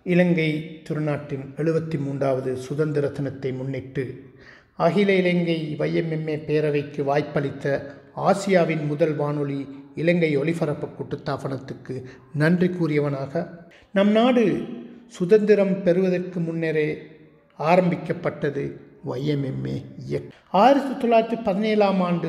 இலங்கை திருநாட்டின் எழுபத்தி மூன்றாவது சுதந்திர தினத்தை முன்னிட்டு அகில இலங்கை வைஎம்எம்ஏ பேரவைக்கு வாய்ப்பளித்த ஆசியாவின் முதல் வானொலி இலங்கை ஒலிபரப்பு கூட்டுத்தாபனத்துக்கு நன்றி கூறியவனாக நம் நாடு சுதந்திரம் பெறுவதற்கு முன்னரே ஆரம்பிக்கப்பட்டது வைஎம்எம்ஏ இயக்கம் ஆயிரத்தி தொள்ளாயிரத்தி பதினேழாம் ஆண்டு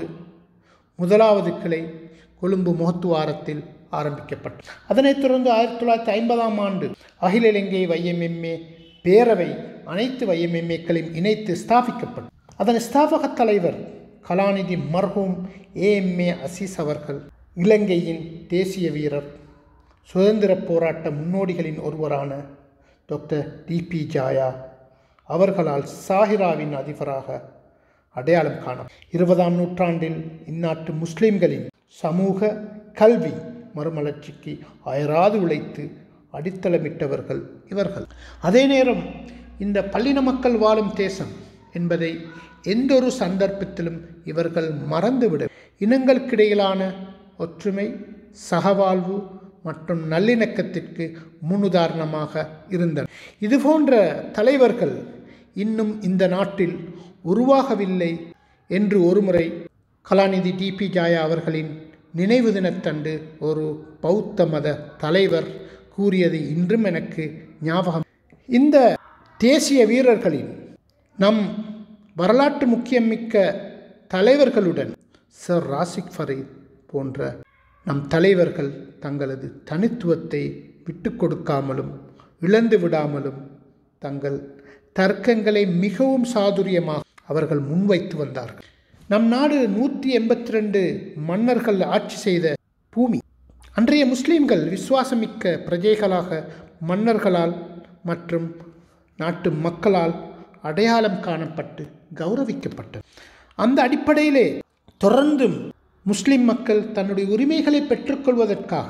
முதலாவது கிளை கொழும்பு முகத்துவாரத்தில் ஆரம்பிக்கப்பட்டது அதனைத் தொடர்ந்து ஆயிரத்தி தொள்ளாயிரத்தி ஐம்பதாம் ஆண்டு அகில இலங்கை வைஎம்எம்ஏ பேரவை அனைத்து வைஎம்எம்ஏக்களையும் இணைத்து ஸ்தாபிக்கப்பட்டது அதன் ஸ்தாபக தலைவர் கலாநிதி மர்ஹூம் ஏஎம்ஏ அசீஸ் அவர்கள் இலங்கையின் தேசிய வீரர் சுதந்திர போராட்ட முன்னோடிகளின் ஒருவரான டாக்டர் டிபி ஜாயா அவர்களால் சாஹிராவின் அதிபராக அடையாளம் காணும் இருபதாம் நூற்றாண்டில் இந்நாட்டு முஸ்லிம்களின் சமூக கல்வி மறுமலர்ச்சிக்கு அயராது உழைத்து அடித்தளமிட்டவர்கள் இவர்கள் அதே நேரம் இந்த பல்லின மக்கள் வாழும் தேசம் என்பதை எந்தொரு சந்தர்ப்பத்திலும் இவர்கள் மறந்துவிட இனங்களுக்கிடையிலான ஒற்றுமை சகவாழ்வு மற்றும் நல்லிணக்கத்திற்கு முன்னுதாரணமாக இருந்தனர் இதுபோன்ற தலைவர்கள் இன்னும் இந்த நாட்டில் உருவாகவில்லை என்று ஒருமுறை கலாநிதி டிபி ஜாயா அவர்களின் நினைவு தினத்தன்று ஒரு பௌத்த மத தலைவர் கூறியது இன்றும் எனக்கு ஞாபகம் இந்த தேசிய வீரர்களின் நம் வரலாற்று முக்கியமிக்க தலைவர்களுடன் சர் ராசிக் ஃபரீத் போன்ற நம் தலைவர்கள் தங்களது தனித்துவத்தை விட்டு கொடுக்காமலும் இழந்து விடாமலும் தங்கள் தர்க்கங்களை மிகவும் சாதுரியமாக அவர்கள் முன்வைத்து வந்தார்கள் நம் நாடு நூற்றி எண்பத்தி ரெண்டு மன்னர்கள் ஆட்சி செய்த பூமி அன்றைய முஸ்லீம்கள் விசுவாசமிக்க பிரஜைகளாக மன்னர்களால் மற்றும் நாட்டு மக்களால் அடையாளம் காணப்பட்டு கௌரவிக்கப்பட்டது அந்த அடிப்படையிலே தொடர்ந்தும் முஸ்லிம் மக்கள் தன்னுடைய உரிமைகளை பெற்றுக்கொள்வதற்காக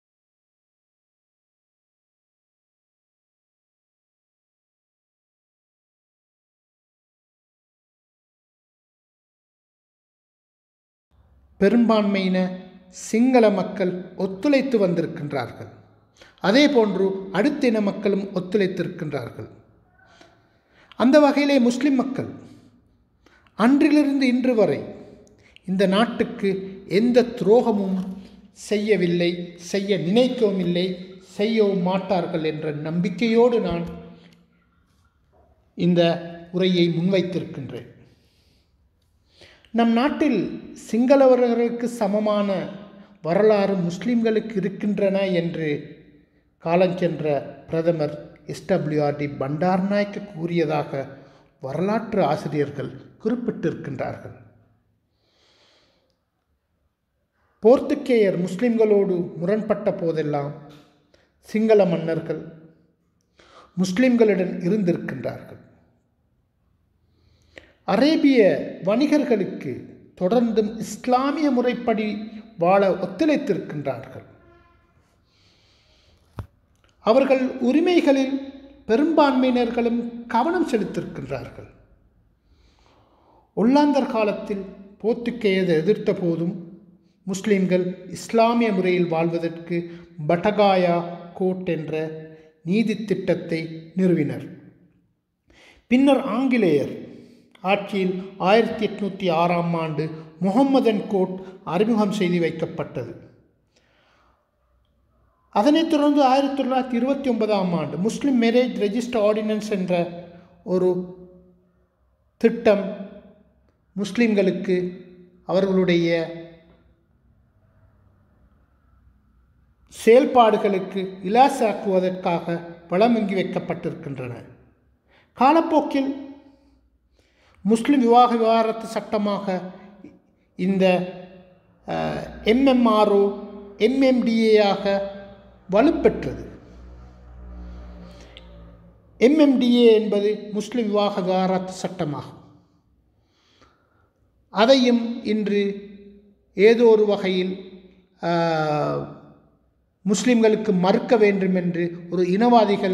பெரும்பான்மையின சிங்கள மக்கள் ஒத்துழைத்து வந்திருக்கின்றார்கள் அதே போன்று அடுத்த இன மக்களும் ஒத்துழைத்திருக்கின்றார்கள் அந்த வகையிலே முஸ்லிம் மக்கள் அன்றிலிருந்து இன்று வரை இந்த நாட்டுக்கு எந்த துரோகமும் செய்யவில்லை செய்ய நினைக்கவும் இல்லை செய்யவும் மாட்டார்கள் என்ற நம்பிக்கையோடு நான் இந்த உரையை முன்வைத்திருக்கின்றேன் நம் நாட்டில் சிங்களவர்களுக்கு சமமான வரலாறு முஸ்லிம்களுக்கு இருக்கின்றன என்று காலஞ்சென்ற பிரதமர் எஸ்டபிள்யூஆர்டி பண்டார்நாயக்க கூறியதாக வரலாற்று ஆசிரியர்கள் குறிப்பிட்டிருக்கின்றார்கள் போர்த்துக்கேயர் முஸ்லிம்களோடு முரண்பட்ட போதெல்லாம் சிங்கள மன்னர்கள் முஸ்லிம்களுடன் இருந்திருக்கின்றார்கள் அரேபிய வணிகர்களுக்கு தொடர்ந்தும் இஸ்லாமிய முறைப்படி வாழ ஒத்துழைத்திருக்கின்றார்கள் அவர்கள் உரிமைகளில் பெரும்பான்மையினர்களும் கவனம் செலுத்தியிருக்கின்றார்கள் ஒல்லாந்தர் காலத்தில் போர்த்துக்கேயதை எதிர்த்த போதும் முஸ்லிம்கள் இஸ்லாமிய முறையில் வாழ்வதற்கு பட்டகாயா கோட் என்ற நீதி திட்டத்தை நிறுவினர் பின்னர் ஆங்கிலேயர் ஆட்சியில் ஆயிரத்தி எட்நூற்றி ஆறாம் ஆண்டு முகம்மதன் கோட் அறிமுகம் செய்து வைக்கப்பட்டது அதனைத் தொடர்ந்து ஆயிரத்தி தொள்ளாயிரத்தி இருபத்தி ஒன்பதாம் ஆண்டு முஸ்லிம் மேரேஜ் ரெஜிஸ்டர் ஆர்டினன்ஸ் என்ற ஒரு திட்டம் முஸ்லிம்களுக்கு அவர்களுடைய செயல்பாடுகளுக்கு இலாசாக்குவதற்காக வளமங்கி வைக்கப்பட்டிருக்கின்றன காலப்போக்கில் முஸ்லிம் விவாக விவகாரத்து சட்டமாக இந்த எம்எம்ஆர்ஓ எம்எம்டிஏயாக வலுப்பெற்றது எம்எம்டிஏ என்பது முஸ்லிம் விவாக விவகாரத்து சட்டமாகும் அதையும் இன்று ஏதோ ஒரு வகையில் முஸ்லிம்களுக்கு மறுக்க வேண்டும் என்று ஒரு இனவாதிகள்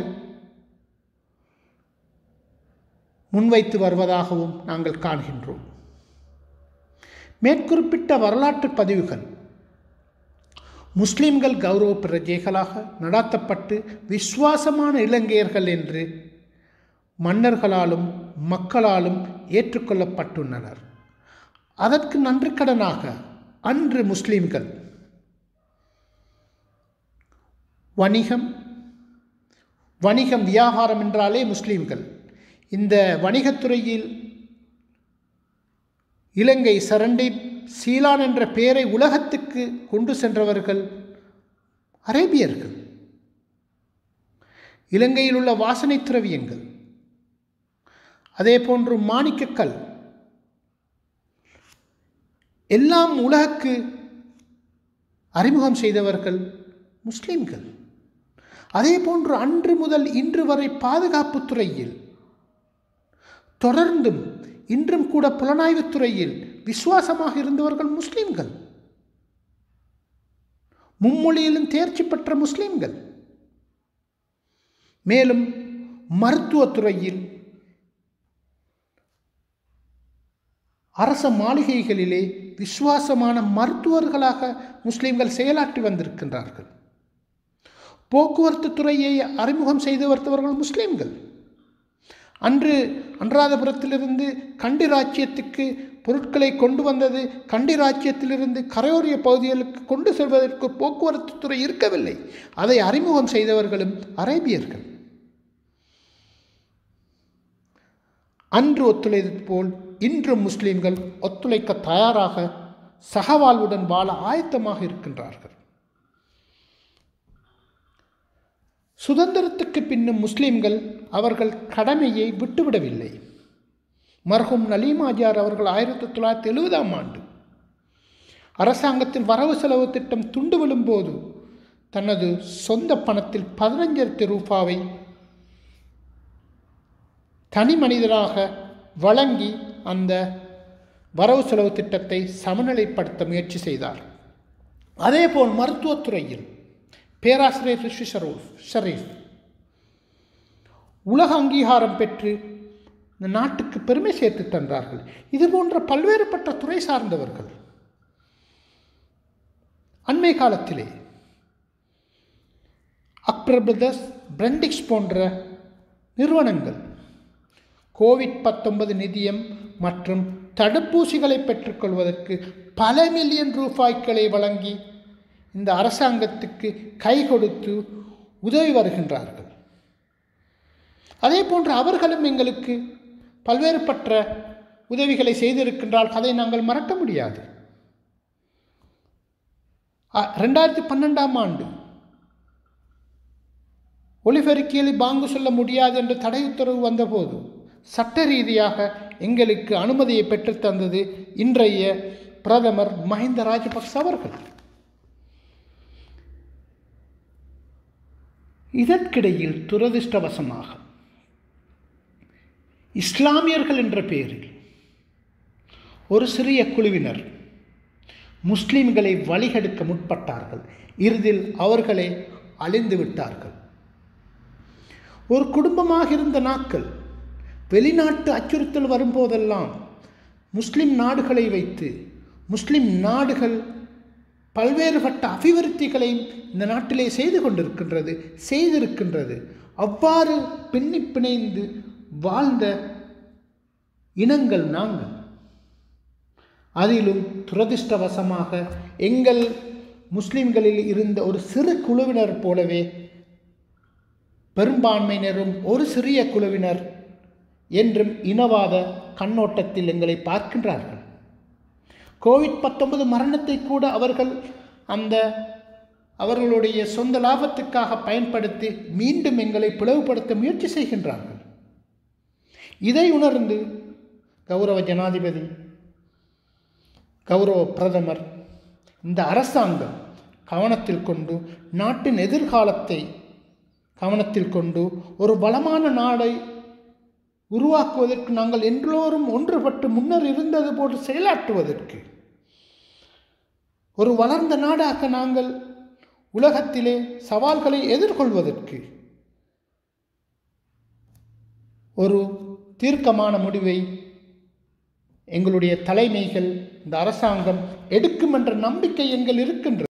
முன்வைத்து வருவதாகவும் நாங்கள் காண்கின்றோம் மேற்குறிப்பிட்ட வரலாற்று பதிவுகள் முஸ்லிம்கள் கௌரவ பிரஜைகளாக நடாத்தப்பட்டு விசுவாசமான இலங்கையர்கள் என்று மன்னர்களாலும் மக்களாலும் ஏற்றுக்கொள்ளப்பட்டுள்ளனர் அதற்கு நன்றிக்கடனாக அன்று முஸ்லிம்கள் வணிகம் வணிகம் வியாபாரம் என்றாலே முஸ்லிம்கள் இந்த வணிகத்துறையில் இலங்கை சரண்டை சீலான் என்ற பெயரை உலகத்துக்கு கொண்டு சென்றவர்கள் அரேபியர்கள் இலங்கையில் உள்ள வாசனை திரவியங்கள் அதே போன்று மாணிக்கக்கல் எல்லாம் உலகுக்கு அறிமுகம் செய்தவர்கள் முஸ்லிம்கள் அதே போன்று அன்று முதல் இன்று வரை பாதுகாப்பு துறையில் தொடர்ந்தும் இன்றும் கூட புலனாய்வுத் துறையில் விசுவாசமாக இருந்தவர்கள் முஸ்லிம்கள் மும்மொழியிலும் தேர்ச்சி பெற்ற முஸ்லிம்கள் மேலும் மருத்துவத்துறையில் அரச மாளிகைகளிலே விசுவாசமான மருத்துவர்களாக முஸ்லிம்கள் செயலாற்றி வந்திருக்கின்றார்கள் போக்குவரத்து துறையை அறிமுகம் செய்து வருத்தவர்கள் முஸ்லிம்கள் அன்று அன்றாதபுரத்திலிருந்து கண்டி ராச்சியத்துக்கு பொருட்களை கொண்டு வந்தது கண்டி ராச்சியத்திலிருந்து கரையோரிய பகுதிகளுக்கு கொண்டு செல்வதற்கு போக்குவரத்து துறை இருக்கவில்லை அதை அறிமுகம் செய்தவர்களும் அரேபியர்கள் அன்று ஒத்துழைத்தது போல் இன்று முஸ்லிம்கள் ஒத்துழைக்க தயாராக சகவாழ்வுடன் வாழ ஆயத்தமாக இருக்கின்றார்கள் சுதந்திரத்துக்கு பின்னும் முஸ்லிம்கள் அவர்கள் கடமையை விட்டுவிடவில்லை மர்ஹூம் நலீமாஜார் அவர்கள் ஆயிரத்தி தொள்ளாயிரத்தி எழுபதாம் ஆண்டு அரசாங்கத்தில் வரவு செலவு திட்டம் துண்டு விழும்போது தனது சொந்த பணத்தில் பதினஞ்சாயிரத்தி ரூபாவை தனி மனிதராக வழங்கி அந்த வரவு செலவு திட்டத்தை சமநிலைப்படுத்த முயற்சி செய்தார் அதேபோல் மருத்துவத்துறையில் பேராசிரியர் ரிஷி ஷரூஃப் ஷரீஃப் உலக அங்கீகாரம் பெற்று இந்த நாட்டுக்கு பெருமை சேர்த்து தந்தார்கள் இது போன்ற பல்வேறுபட்ட துறை சார்ந்தவர்கள் அண்மை காலத்திலே அக்பர் பிரதர்ஸ் பிரெண்டிக்ஸ் போன்ற நிறுவனங்கள் கோவிட் பத்தொன்பது நிதியம் மற்றும் தடுப்பூசிகளை பெற்றுக்கொள்வதற்கு பல மில்லியன் ரூபாய்களை வழங்கி இந்த அரசாங்கத்துக்கு கை கொடுத்து உதவி வருகின்றார்கள் அதே போன்று அவர்களும் எங்களுக்கு பல்வேறுபட்ட உதவிகளை செய்திருக்கின்றால் அதை நாங்கள் மறக்க முடியாது ரெண்டாயிரத்தி பன்னெண்டாம் ஆண்டு ஒலிபெருக்கியில் பாங்கு சொல்ல முடியாது என்று தடை உத்தரவு வந்தபோது சட்ட ரீதியாக எங்களுக்கு அனுமதியை பெற்றுத்தந்தது இன்றைய பிரதமர் மஹிந்த ராஜபக்ச அவர்கள் இதற்கிடையில் துரதிர்ஷ்டவசமாக இஸ்லாமியர்கள் என்ற பெயரில் ஒரு சிறிய குழுவினர் முஸ்லிம்களை வழிகெடுக்க முற்பட்டார்கள் இறுதியில் அவர்களை அழிந்து விட்டார்கள் ஒரு குடும்பமாக இருந்த நாட்கள் வெளிநாட்டு அச்சுறுத்தல் வரும்போதெல்லாம் முஸ்லிம் நாடுகளை வைத்து முஸ்லிம் நாடுகள் பல்வேறுபட்ட அபிவிருத்திகளையும் இந்த நாட்டிலே செய்து கொண்டிருக்கின்றது செய்திருக்கின்றது அவ்வாறு பின்னி பிணைந்து வாழ்ந்த இனங்கள் நாங்கள் அதிலும் துரதிர்ஷ்டவசமாக எங்கள் முஸ்லிம்களில் இருந்த ஒரு சிறு குழுவினர் போலவே பெரும்பான்மையினரும் ஒரு சிறிய குழுவினர் என்றும் இனவாத கண்ணோட்டத்தில் எங்களை பார்க்கின்றார்கள் கோவிட் பத்தொன்பது மரணத்தை கூட அவர்கள் அந்த அவர்களுடைய சொந்த லாபத்துக்காக பயன்படுத்தி மீண்டும் எங்களை பிளவுபடுத்த முயற்சி செய்கின்றார்கள் இதை உணர்ந்து கௌரவ ஜனாதிபதி கௌரவ பிரதமர் இந்த அரசாங்கம் கவனத்தில் கொண்டு நாட்டின் எதிர்காலத்தை கவனத்தில் கொண்டு ஒரு வளமான நாடை உருவாக்குவதற்கு நாங்கள் எல்லோரும் ஒன்றுபட்டு முன்னர் இருந்தது போன்று செயலாற்றுவதற்கு ஒரு வளர்ந்த நாடாக நாங்கள் உலகத்திலே சவால்களை எதிர்கொள்வதற்கு ஒரு தீர்க்கமான முடிவை எங்களுடைய தலைமைகள் இந்த அரசாங்கம் எடுக்கும் என்ற நம்பிக்கை எங்கள் இருக்கின்றது